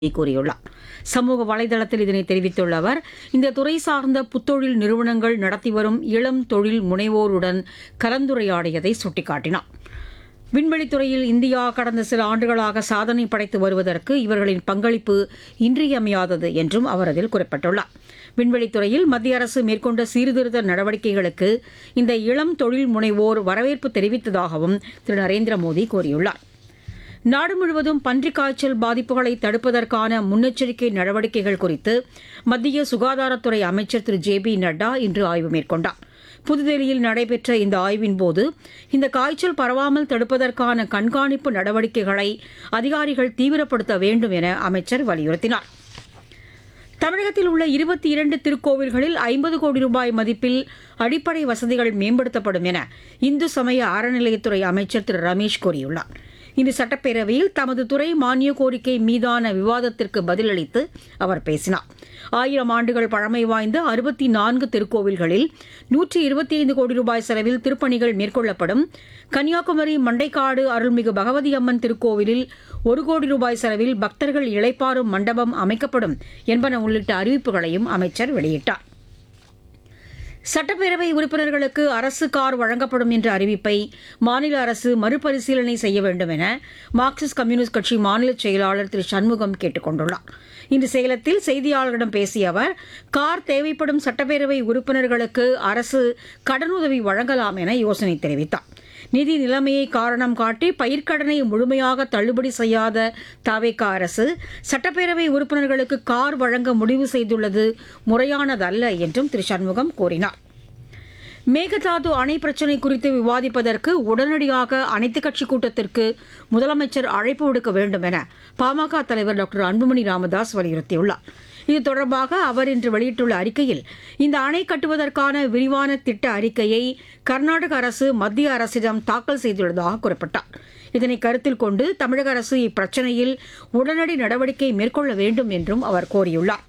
கூறியுள்ளார் சமூக வலைதளத்தில் இதனை தெரிவித்துள்ள அவர் இந்த துறை சார்ந்த புத்தொழில் நிறுவனங்கள் நடத்தி வரும் இளம் தொழில் முனைவோருடன் கலந்துரையாடியதை சுட்டிக்காட்டினார் விண்வெளித்துறையில் இந்தியா கடந்த சில ஆண்டுகளாக சாதனை படைத்து வருவதற்கு இவர்களின் பங்களிப்பு இன்றியமையாதது என்றும் அவர் அதில் குறிப்பிட்டுள்ளார் விண்வெளித்துறையில் மத்திய அரசு மேற்கொண்ட சீர்திருத்த நடவடிக்கைகளுக்கு இந்த இளம் தொழில் முனைவோர் வரவேற்பு தெரிவித்ததாகவும் திரு நரேந்திர மோடி கூறியுள்ளார் நாடு முழுவதும் பன்றிக் காய்ச்சல் பாதிப்புகளை தடுப்பதற்கான முன்னெச்சரிக்கை நடவடிக்கைகள் குறித்து மத்திய சுகாதாரத்துறை அமைச்சர் திரு ஜே பி நட்டா இன்று ஆய்வு மேற்கொண்டார் புதுதில்லியில் நடைபெற்ற இந்த ஆய்வின்போது இந்த காய்ச்சல் பரவாமல் தடுப்பதற்கான கண்காணிப்பு நடவடிக்கைகளை அதிகாரிகள் தீவிரப்படுத்த வேண்டும் என அமைச்சர் வலியுறுத்தினார் தமிழகத்தில் உள்ள இருபத்தி இரண்டு திருக்கோவில்களில் ஐம்பது கோடி ரூபாய் மதிப்பில் அடிப்படை வசதிகள் மேம்படுத்தப்படும் என இந்து சமய அறநிலையத்துறை அமைச்சர் திரு ரமேஷ் கூறியுள்ளார் இன்று சட்டப்பேரவையில் தமது துறை மானிய கோரிக்கை மீதான விவாதத்திற்கு பதிலளித்து அவர் பேசினார் ஆயிரம் ஆண்டுகள் பழமை வாய்ந்த அறுபத்தி நான்கு திருக்கோவில்களில் நூற்றி இருபத்தி ஐந்து கோடி ரூபாய் செலவில் திருப்பணிகள் மேற்கொள்ளப்படும் கன்னியாகுமரி மண்டைக்காடு அருள்மிகு பகவதி அம்மன் திருக்கோவிலில் ஒரு கோடி ரூபாய் செலவில் பக்தர்கள் இளைப்பாறும் மண்டபம் அமைக்கப்படும் என்பன உள்ளிட்ட அறிவிப்புகளையும் அமைச்சர் வெளியிட்டார் சட்டப்பேரவை உறுப்பினர்களுக்கு அரசு கார் வழங்கப்படும் என்ற அறிவிப்பை மாநில அரசு மறுபரிசீலனை செய்ய வேண்டும் என மார்க்சிஸ்ட் கம்யூனிஸ்ட் கட்சி மாநில செயலாளர் திரு சண்முகம் கேட்டுக் கொண்டுள்ளார் இன்று சேலத்தில் செய்தியாளர்களிடம் பேசிய அவர் கார் தேவைப்படும் சட்டப்பேரவை உறுப்பினர்களுக்கு அரசு கடனுதவி வழங்கலாம் என யோசனை தெரிவித்தார் நிதி நிலைமையை காரணம் காட்டி பயிர்க்கடனை முழுமையாக தள்ளுபடி செய்யாத தாவேகா அரசு சட்டப்பேரவை உறுப்பினர்களுக்கு கார் வழங்க முடிவு செய்துள்ளது முறையானதல்ல என்றும் திரு சண்முகம் கூறினார் மேகதாது அணை பிரச்சினை குறித்து விவாதிப்பதற்கு உடனடியாக அனைத்துக் கட்சி கூட்டத்திற்கு முதலமைச்சர் அழைப்பு விடுக்க வேண்டும் என பாமக தலைவர் டாக்டர் அன்புமணி ராமதாஸ் வலியுறுத்தியுள்ளார் இது தொடர்பாக அவர் இன்று வெளியிட்டுள்ள அறிக்கையில் இந்த அணை கட்டுவதற்கான விரிவான திட்ட அறிக்கையை கர்நாடக அரசு மத்திய அரசிடம் தாக்கல் செய்துள்ளதாக குறிப்பிட்டார் இதனை கருத்தில் கொண்டு தமிழக அரசு இப்பிரச்சினையில் உடனடி நடவடிக்கை மேற்கொள்ள வேண்டும் என்றும் அவர் கோரியுள்ளார்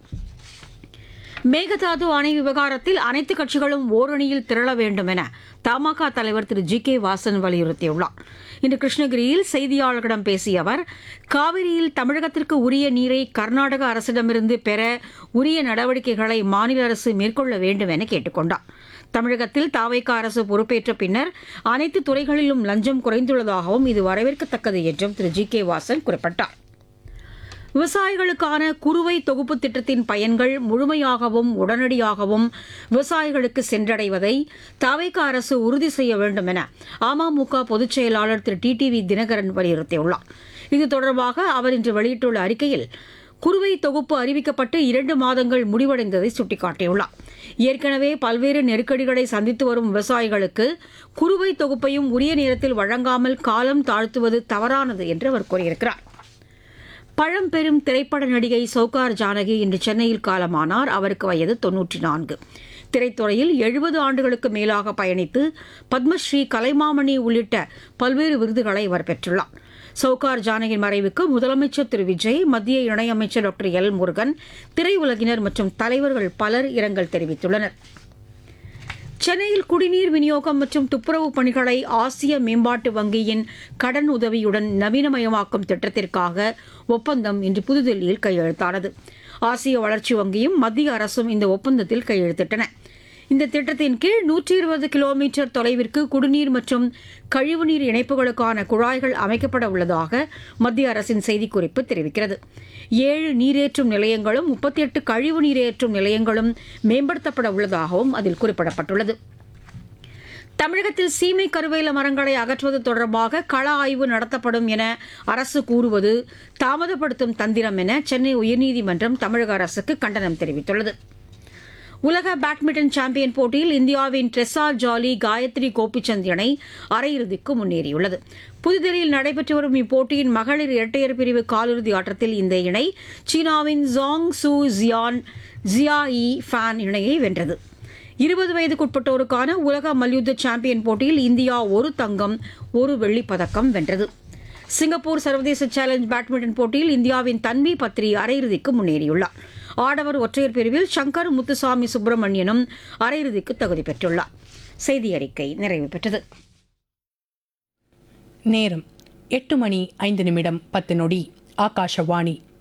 மேகதாது அணை விவகாரத்தில் அனைத்து கட்சிகளும் ஓரணியில் திரள வேண்டும் என தமாக தலைவர் திரு ஜி கே வாசன் வலியுறுத்தியுள்ளார் இன்று கிருஷ்ணகிரியில் செய்தியாளர்களிடம் பேசிய அவர் காவிரியில் தமிழகத்திற்கு உரிய நீரை கர்நாடக அரசிடமிருந்து பெற உரிய நடவடிக்கைகளை மாநில அரசு மேற்கொள்ள வேண்டும் என கேட்டுக் கொண்டார் தமிழகத்தில் தாவைக்கா அரசு பொறுப்பேற்ற பின்னர் அனைத்து துறைகளிலும் லஞ்சம் குறைந்துள்ளதாகவும் இது வரவேற்கத்தக்கது என்றும் திரு ஜி கே வாசன் குறிப்பிட்டார் விவசாயிகளுக்கான குறுவை தொகுப்பு திட்டத்தின் பயன்கள் முழுமையாகவும் உடனடியாகவும் விவசாயிகளுக்கு சென்றடைவதை தாவேக அரசு உறுதி செய்ய வேண்டும் என அமமுக பொதுச் செயலாளர் திரு டி டிவி தினகரன் வலியுறுத்தியுள்ளார் இது தொடர்பாக அவர் இன்று வெளியிட்டுள்ள அறிக்கையில் குறுவை தொகுப்பு அறிவிக்கப்பட்டு இரண்டு மாதங்கள் முடிவடைந்ததை சுட்டிக்காட்டியுள்ளார் ஏற்கனவே பல்வேறு நெருக்கடிகளை சந்தித்து வரும் விவசாயிகளுக்கு குறுவை தொகுப்பையும் உரிய நேரத்தில் வழங்காமல் காலம் தாழ்த்துவது தவறானது என்று அவர் கூறியிருக்கிறார் பழம்பெரும் திரைப்பட நடிகை சௌகார் ஜானகி இன்று சென்னையில் காலமானார் அவருக்கு வயது தொன்னூற்றி நான்கு திரைத்துறையில் எழுபது ஆண்டுகளுக்கு மேலாக பயணித்து பத்மஸ்ரீ கலைமாமணி உள்ளிட்ட பல்வேறு விருதுகளை அவர் பெற்றுள்ளார் சௌகார் ஜானகியின் மறைவுக்கு முதலமைச்சர் திரு விஜய் மத்திய இணையமைச்சர் டாக்டர் எல் முருகன் திரையுலகினர் மற்றும் தலைவர்கள் பலர் இரங்கல் தெரிவித்துள்ளனர் சென்னையில் குடிநீர் விநியோகம் மற்றும் துப்புரவு பணிகளை ஆசிய மேம்பாட்டு வங்கியின் கடன் உதவியுடன் நவீனமயமாக்கும் திட்டத்திற்காக ஒப்பந்தம் இன்று புதுதில்லியில் கையெழுத்தானது ஆசிய வளர்ச்சி வங்கியும் மத்திய அரசும் இந்த ஒப்பந்தத்தில் கையெழுத்திட்டன இந்த திட்டத்தின் கீழ் நூற்றி இருபது கிலோமீட்டர் தொலைவிற்கு குடிநீர் மற்றும் கழிவுநீர் இணைப்புகளுக்கான குழாய்கள் அமைக்கப்பட உள்ளதாக மத்திய அரசின் செய்திக்குறிப்பு தெரிவிக்கிறது ஏழு நீரேற்றும் நிலையங்களும் முப்பத்தி எட்டு கழிவு நீரேற்றும் நிலையங்களும் மேம்படுத்தப்பட உள்ளதாகவும் அதில் குறிப்பிடப்பட்டுள்ளது தமிழகத்தில் சீமை கருவேல மரங்களை அகற்றுவது தொடர்பாக கள ஆய்வு நடத்தப்படும் என அரசு கூறுவது தாமதப்படுத்தும் தந்திரம் என சென்னை உயர்நீதிமன்றம் தமிழக அரசுக்கு கண்டனம் தெரிவித்துள்ளது உலக பேட்மிண்டன் சாம்பியன் போட்டியில் இந்தியாவின் ட்ரெஸா ஜாலி காயத்ரி கோபிச்சந்த் இணை அரையிறுதிக்கு முன்னேறியுள்ளது புதுதில்லியில் நடைபெற்று வரும் இப்போட்டியின் மகளிர் இரட்டையர் பிரிவு காலிறுதி ஆட்டத்தில் இந்த இணை சீனாவின் ஜாங் சூ ஜியான் ஜியா இ ஃபேன் இணையை வென்றது இருபது வயதுக்குட்பட்டோருக்கான உலக மல்யுத்த சாம்பியன் போட்டியில் இந்தியா ஒரு தங்கம் ஒரு வெள்ளிப் பதக்கம் வென்றது சிங்கப்பூர் சர்வதேச சேலஞ்ச் பேட்மிண்டன் போட்டியில் இந்தியாவின் தன்வி பத்ரி அரையிறுதிக்கு முன்னேறியுள்ளார் ஆடவர் ஒற்றையர் பிரிவில் சங்கர் முத்துசாமி சுப்பிரமணியனும் அரையிறுதிக்கு தகுதி பெற்றுள்ளார் செய்தி அறிக்கை நிறைவு பெற்றது நேரம் எட்டு மணி ஐந்து நிமிடம் பத்து நொடி ஆகாஷவாணி